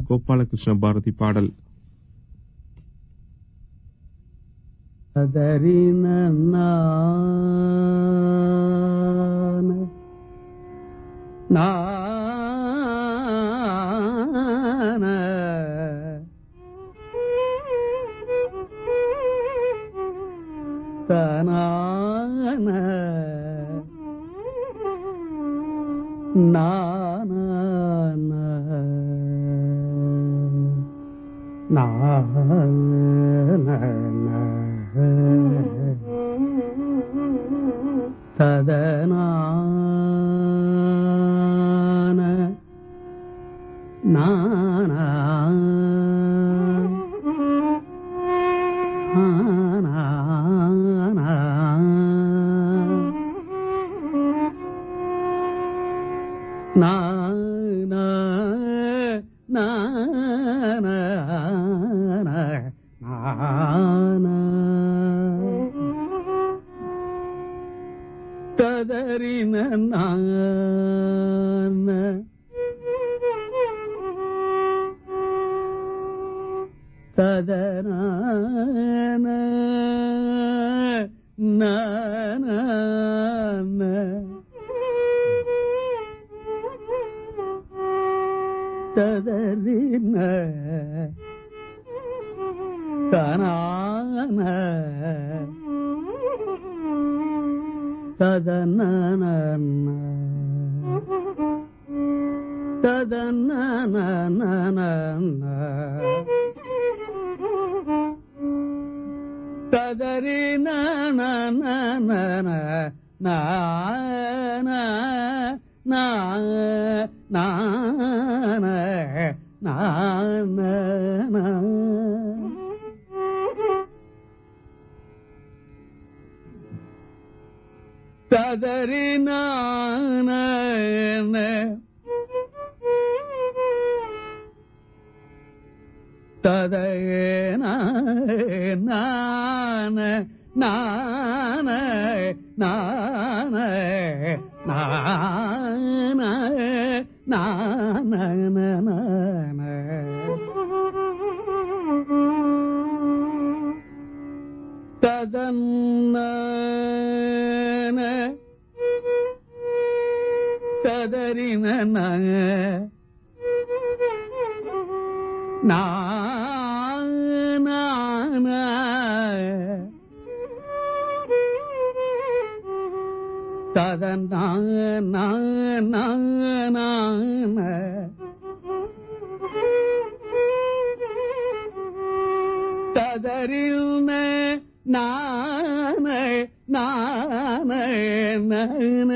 கோபாலகிருஷ்ண பாரதி பாடல் அதறின தனான ததனான நானா நா நா நா நா நா ததறின நான ததனான நான ததறின தனான ததனன ததனன ததறி நன நன நான ததறி நான ததன நான நான நான நான நான ததன்ன ததறின ததறின நான நான நன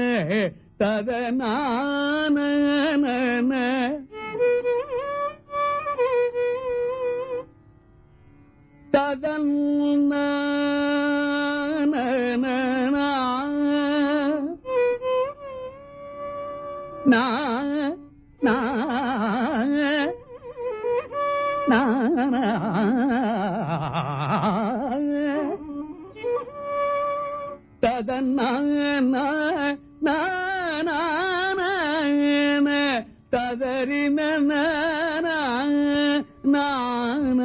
ததனான ததன்ன நா நா ததறின நான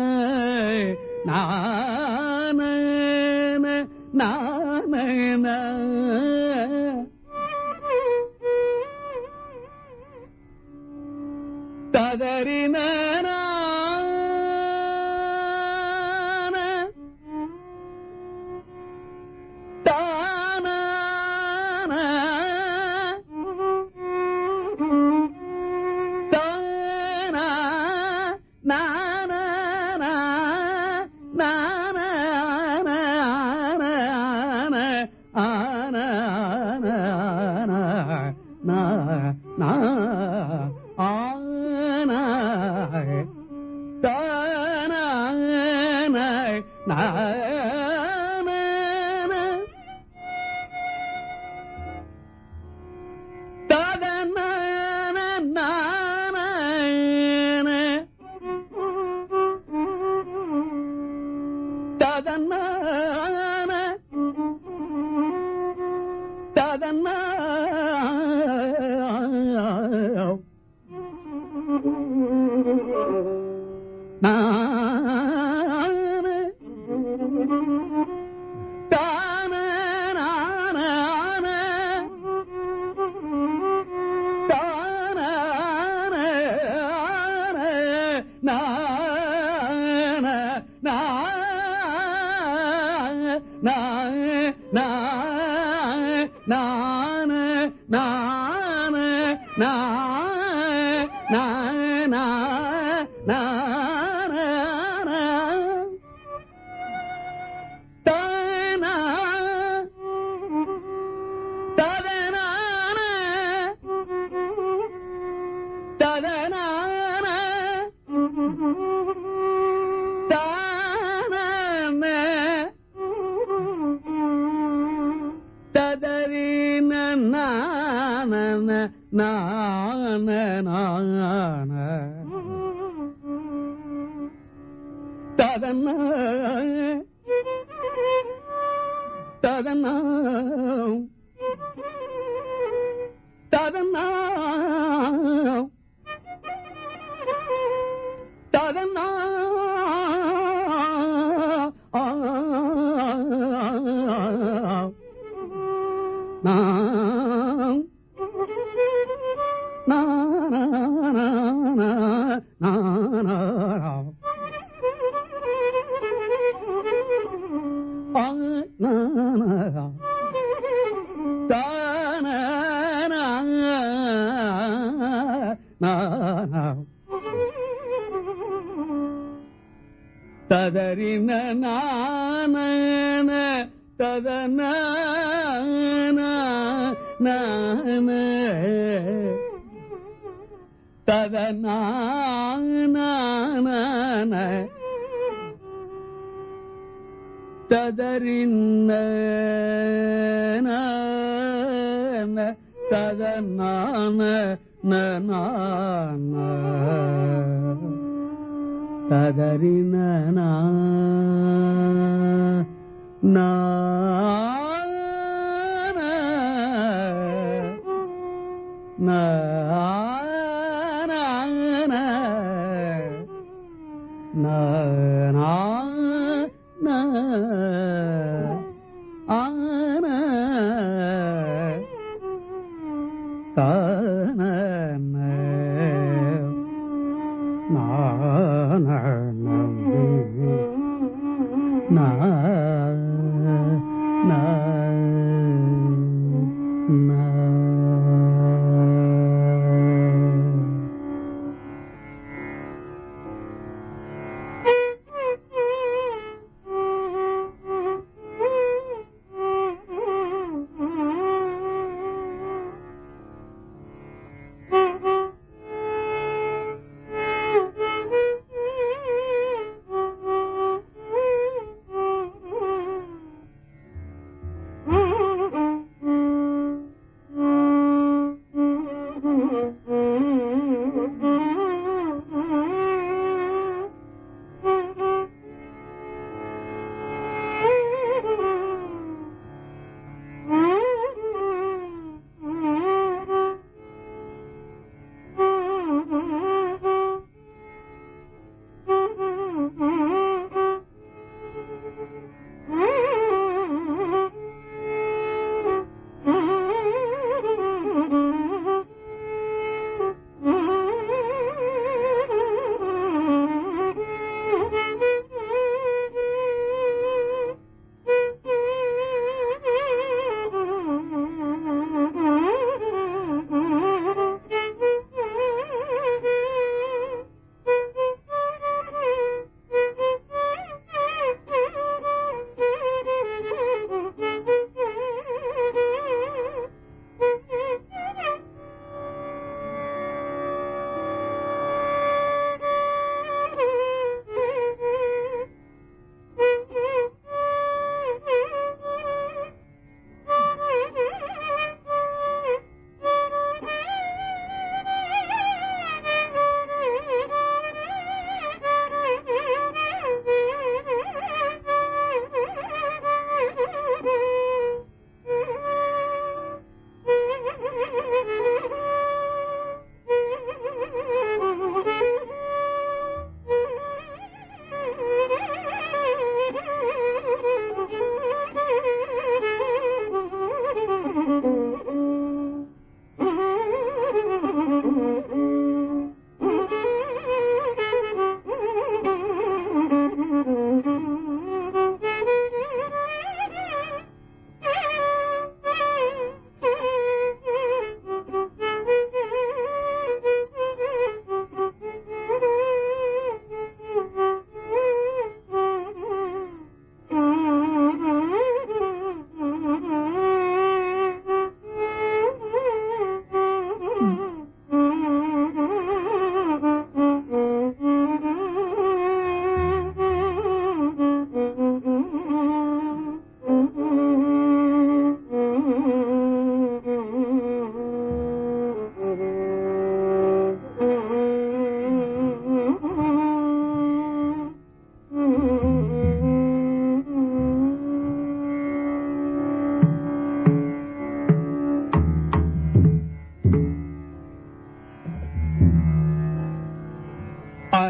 ததறின ததன்ன நா நா நா நா தானா ததனான ததனான தான ததறின நான நான நான ததன ததன ததன ததன நாம் ததறின நான ததன நான ததனான ததறின்ன ததனான நான ததறின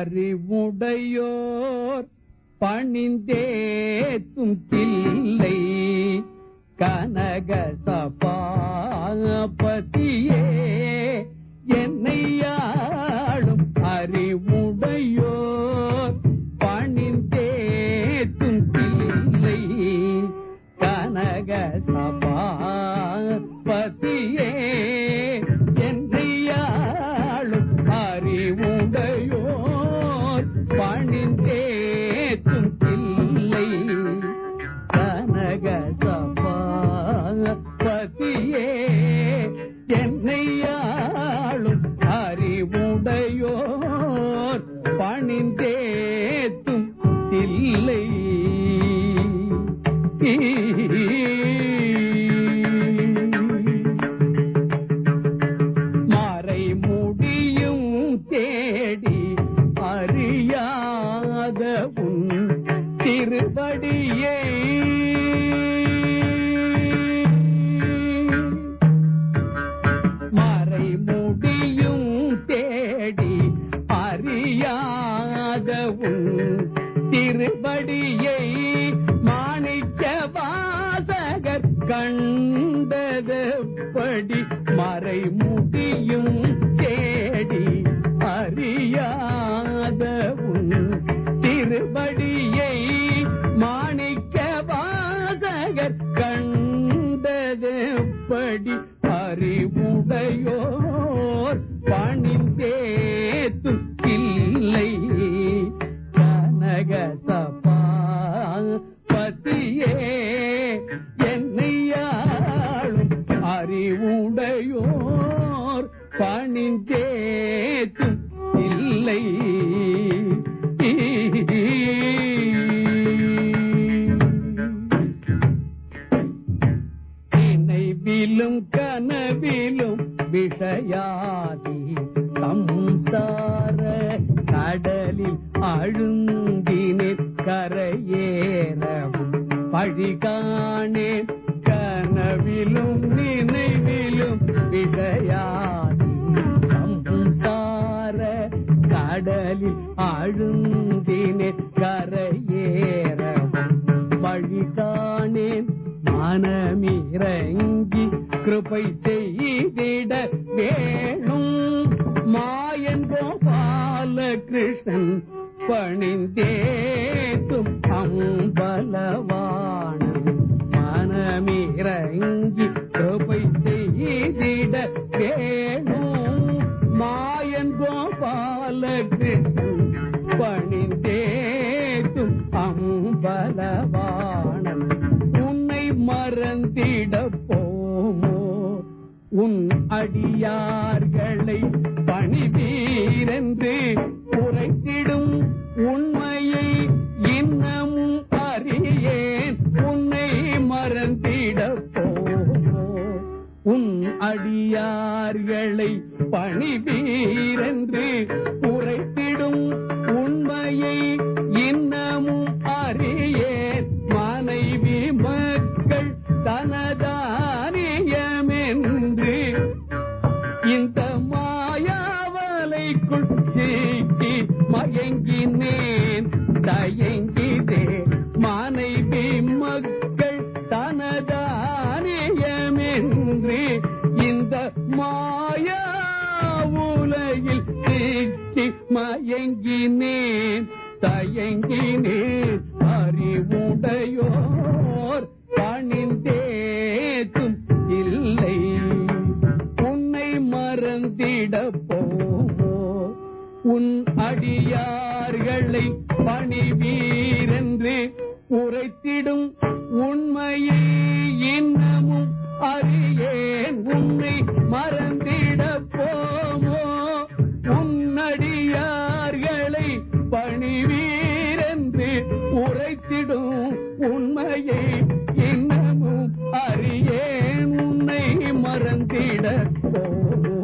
அறிவுடையோர் பணிந்தேத்தும் தில்லை கனக சபாபதியே என்னையாளும் அறிவுடையோர் பணிந்தேத்தும் தில்லை கனக சபாபதியே என்னையாளும் அறிவுடையோர் பணிந்தேத்தும் தில்லை கனக சபாபதியே என்னையாளும் அறிவுடையோர் பணிந்தேத்தும் தில்லை மறை முடியும் தேடி அறியாத உன் திருவடியை மறை முடியும் தேடி அறியாத உன் திருவடியை மாணிக்க வாசகர் கண்டதப்படி மறை முடியும் தேடி அறியாத உன் திருவடியை மாணிக்க வாசகர் கண்டதப்படி அறிவுடையோர் பணிந்தேத்தும் இல்லை கனக சபாபதியே என்னையாளும் அறிவுடையோர் பணிந்தேத்தும் இல்லை நினைவிலும் கனவிலும் விஷயாதி சம்சார கடலில் அழுந்தினேன் கரையேறவும் பழிகாணேன் கனவிலும் நினைவிலும் விஷயாதி சம்சார கடலில் அழுந்தினேன் கரையேறவும் வழிகாணேன் மனமிறங்கி கிருபை செய்திட வேணும் மாயன் கோபால கிருஷ்ணன் பணிந்தேத்தும் அம்பலவாணன் மனமிறங்கி கிருபை செய்திட வேணும் மாயன் கோபால கிருஷ்ணன் பணிந்தேத்தும் அம்பலவாணன் உன்னை மறந்திட போமோ உன் அடியார்களை பணிவீரென்று உரைத்திடும் உண்மையை இன்னமும் அறியேன் உன்னை மறந்திட போமோ உன் அடியார்களை பணிவீரென்று உரைத்திடும் உண்மையை இன்னமும் அறியேன் மனைவி மக்கள் தனதானியமென்று இந்த மாயாவலைக்குள் சீக்கி மயங்கினேன் தயங்கிதே மனைவி மக்கள் தனதானியமென்று இந்த மாயா உலகில் சிக்கி மயங்கினேன் தயங்கினேன் அறிவுடையோர் பணிந்தேத்தும் இல்லை உன்னை மறந்திட போமோ உன் அடியார்களை பணிவீரென்று உரைத்திடும் உண்மையை இன்னமும் அறியேன் உன்னை மறந்திட போமோ உன்னடியார்களை பணிவீரென்று உரைத்திடும் உண்மையை இன்னமும் அறியேன் உன்னை மறந்திட போமோ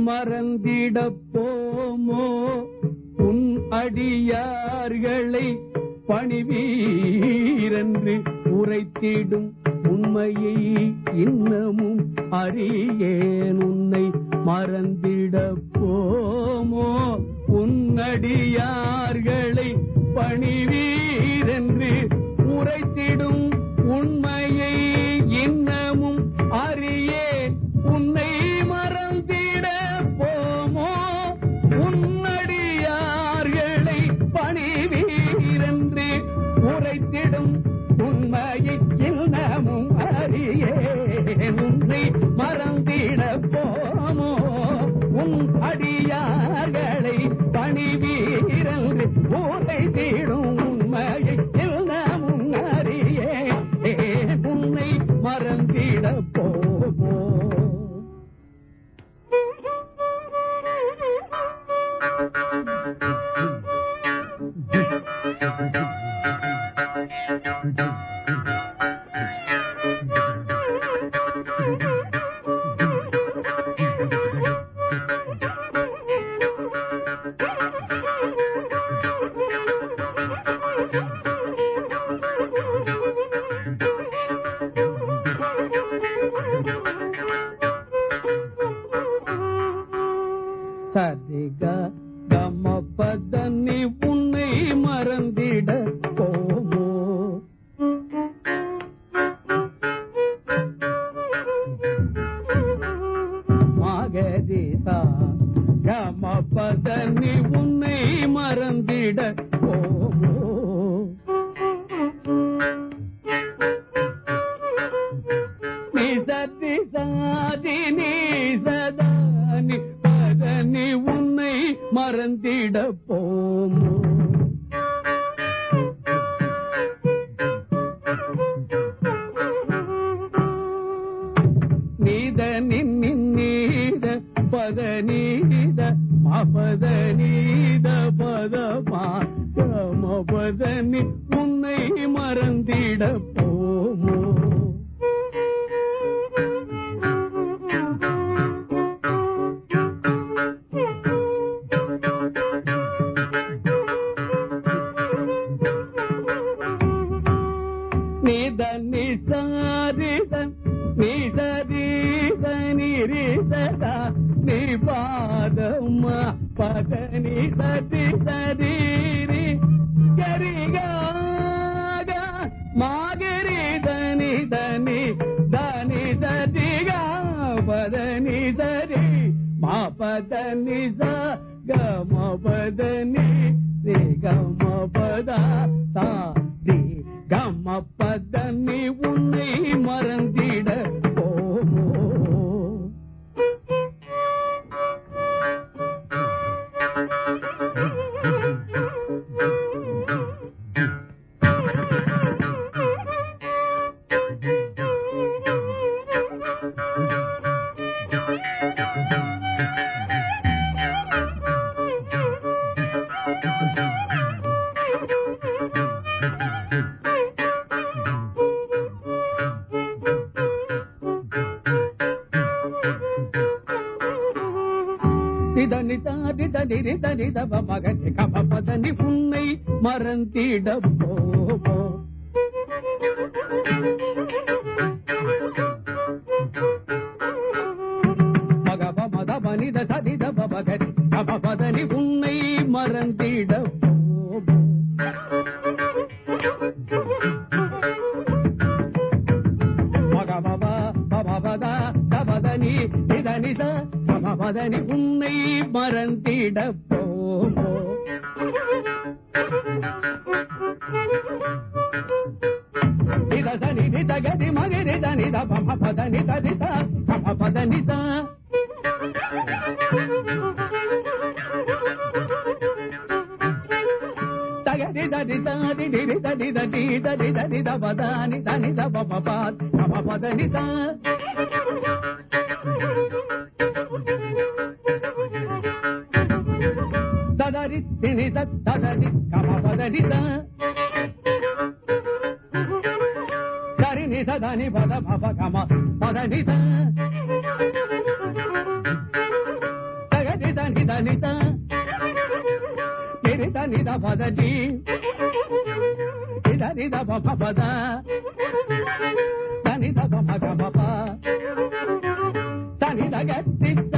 மறந்திட போமோ உன் அடியார்களை பணிவீரென்று உரைத்திடும் உண்மையை இன்னமும் அறியேன் உன்னை மறந்திட போமோ உன்னடியார்களை பணிவீரென்று உரைத்திடும் உண்மையை இன்னமும் அறியே உன்னை மறந்திட போமோ உன்னடியார்களை பணிவீரென்று உரைத்திடும் உண்மையை இன்னமும் அறியே உன்னை மறந்திட போமோ உன் அடியார்களை பணிவீரென்று உரைத்திடும் உண்மையை இன்னமும் அறியே உன்னை மறந்திட போமோ சரிக கம பதனி உன்னை மறந்திட போமோ மகரிதா கம பதனி உன்னை மறந்திட போமோ நிசதி சாதி நீசதானி பதனி உன்னை மறந்திட போமோ நீத நின்னீத பத நீத மபத நீத பத மாம பதனி உன்னை மறந்திட போமோ நித நிசாரித நிசரீத நிரிசதா நிபாதம பத நிசதி சரீரி கரிகாக மாகரி தனி தனி தனி சதிகா பத நிசரி மா பத நிச கம பத நி ரி கம பத சா ரி கம பத நி உன்னை மறந்திட போமோ திதனி தாதி தனிரி தனி தவ மகதி கப பதனி உன்னை மறந்திட போமோ மகப மத பனித சதித பகதி கப பதனி உன்னை மறந்திட போமோ மகபப பபபத தபதனி நிதனித சமபதனி உன்னை மறந்திட போமோ நிதசனி நிதகதி மகரி தனித பமபத நிதனித சமபத நித தகதி ததி தாதி நிரி ததி ததி ததி ததி தபதானி தனி தப பபாத் சமபத நித ததரி தினி ததரி கமபதரி சரி நி சதனி பத பப கம பதனி దని ద ని దని ద పద ని దని ద ప ప పద దని ద ప మ గ మ ప దని ద గ తి ద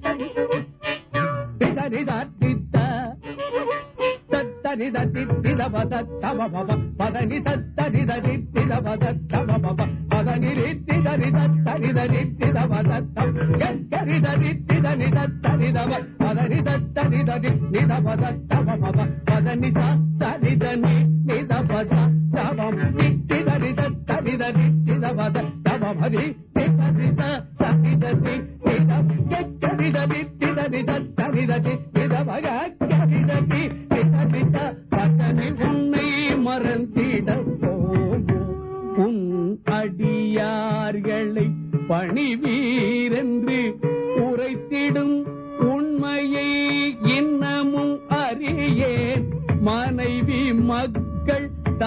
ది ద ది ద ది ద దని ద ది ది ద పద ద మ ప ప పద ని ద ద ది ద ది ది ద పద ద మ ప ప పద ని రి ది ద రి ద ద రి ద రి ది ద పద ద గ గ రి ద రి ది ద ని ద ద రి ద మ పద ని ద ద రి ద ది ని ద పద ద మ ప ప పద ని ద ద రి ద ని ని ద పద ద మ ని ది ద రి ద ద రి ద రి ది ద పద ద మ ప రి ది ద రి ద ద రి ద ని ని ద గ గ రి ద రి ది ద రి ద ద రి ద ది ని ద ப க க ரி த தி ரி த ரி த பதனி உன்னை மறந்திட போமோ உன் அடியார்களை பணிவீரென்று உரைத்திடும் உண்மையை இன்னமும் அறியேன் மனைவி மக்கள்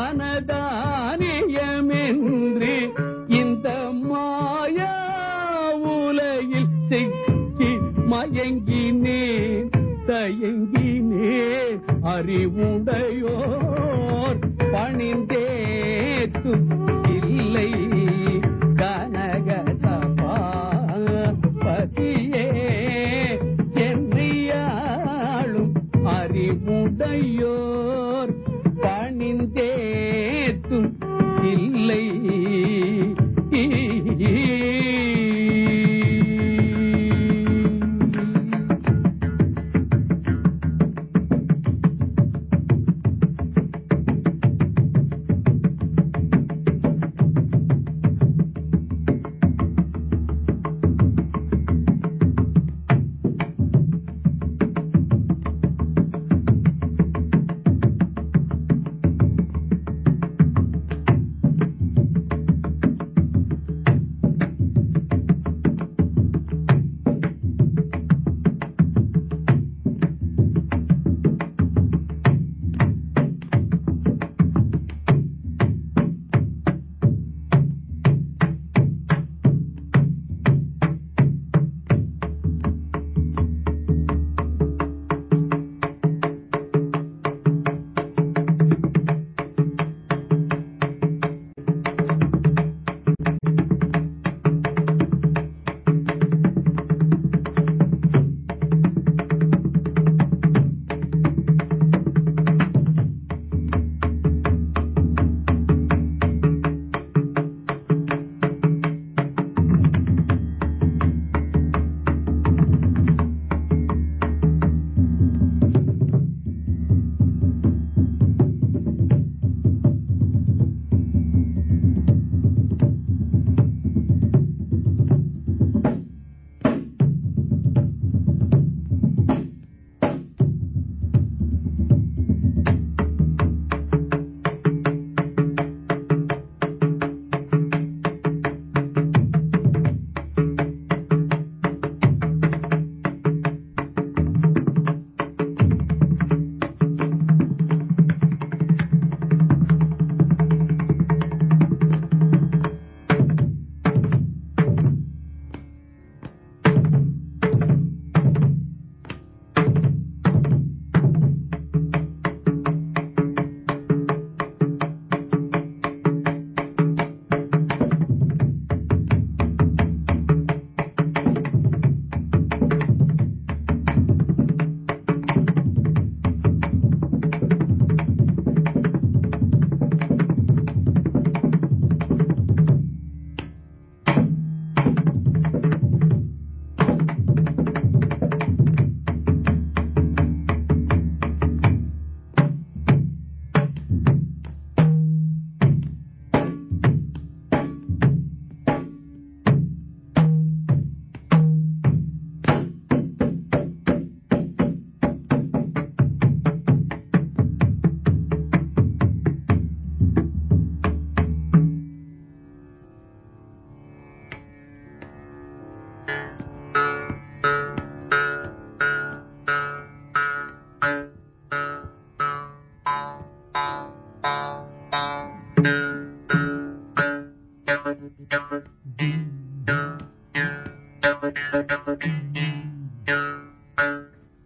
தனதானியமென்று இந்த மாயா உலகில் சிக்கி மயங்கினேன் தயங்கினேன் அறிவுடையோர் பணிந்தேத்தும் இல்லை கனக பதியே என்றியாளும் அறிவுடையோர் பணிந்தேத்தும் இல்லை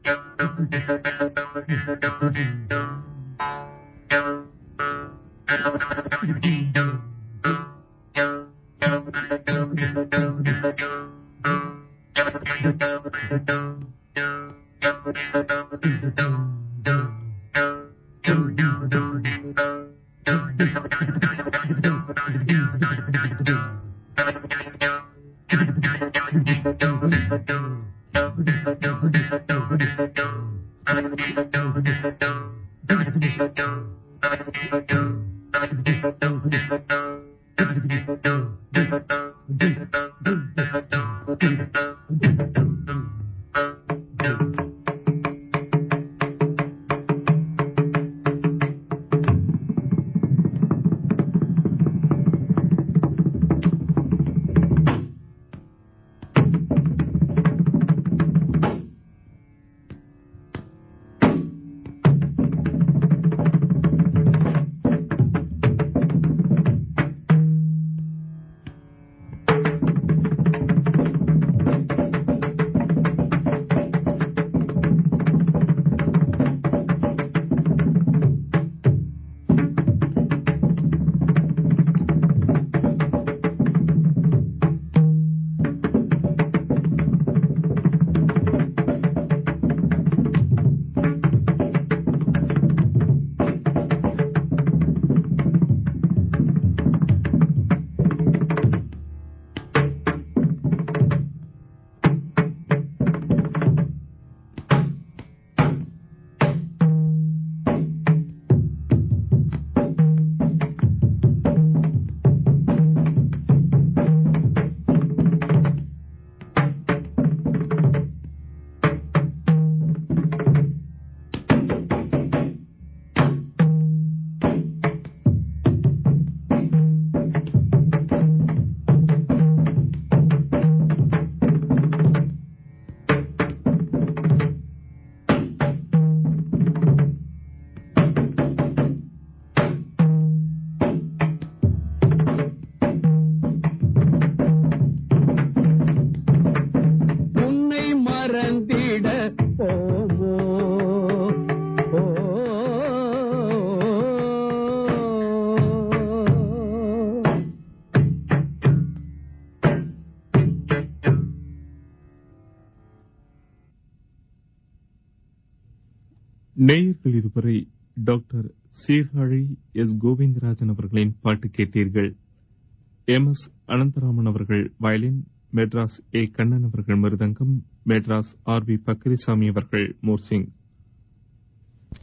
உன்னை மறந்திட போவோ ஓ. நேயர்கள் இதுவரை டாக்டர் சீர்காழி எஸ் கோவிந்தராஜன் அவர்களின் பாட்டு கேட்டீர்கள் எம் எஸ் அனந்தராமன் அவர்கள் வயலின் மெட்ராஸ் ஏ கண்ணன் அவர்கள் மிருதங்கம் மெட்ராஸ் ஆர் வி பக்கரிசாமி அவர்கள் மோர்சிங்